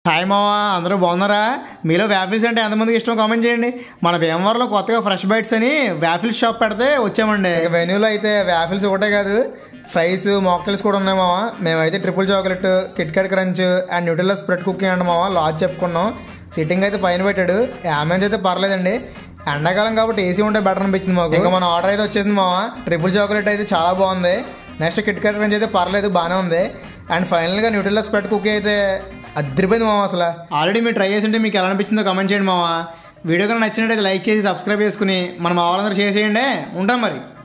hi మావా అందరూ బాగున్నారా మీలో వ్యాఫిల్స్ అంటే ఎంతమందికి ఇష్టం కామెంట్ చేయండి మన భీమవరంలో కొత్తగా ఫ్రెష్ బైట్స్ అని వ్యాఫిల్స్ షాప్ పెడితే వచ్చామండి ఇక వెన్యూలో అయితే వ్యాఫిల్స్ ఒకటే కాదు ఫ్రైస్ మాక్టైల్స్ కూడా ఉన్నాయి మావా మేమైతే triple chocolate Kit Kat crunch and Nutella spread cooking అండి మావా లాజ్ చెప్పుకున్నాం సిట్టింగ్ అయితే పైన పెట్టాడు యామెన్స్ అయితే పర్లేదండి ఎండాకాలం కాబట్టి ఏసీ ఉంటే బెటర్ అనిపించింది మాకు ఇంకా మన ఆర్డర్ అయితే వచ్చేసింది మావా ట్రిపుల్ చాక్లెట్ అయితే చాలా బాగుంది నెక్స్ట్ కిట్ క్యాట్ క్రంచ్ అయితే పర్లేదు బాగానే ఉంది అండ్ ఫైనల్గా న్యూటిల్లా స్ప్రెడ్ కుకీ అయితే అద్దరిపోయింది మామ అసలు ఆల్రెడీ మీరు ట్రై చేసి ఉంటే మీకు ఎలా అనిపించిందో కమెంట్ చేయండి మామ వీడియో కనుక నచ్చినట్టయితే లైక్ చేసి సబ్స్క్రైబ్ చేసుకుని మన మా వాళ్ళందరూ షేర్ చేయండి ఉంటాం మరి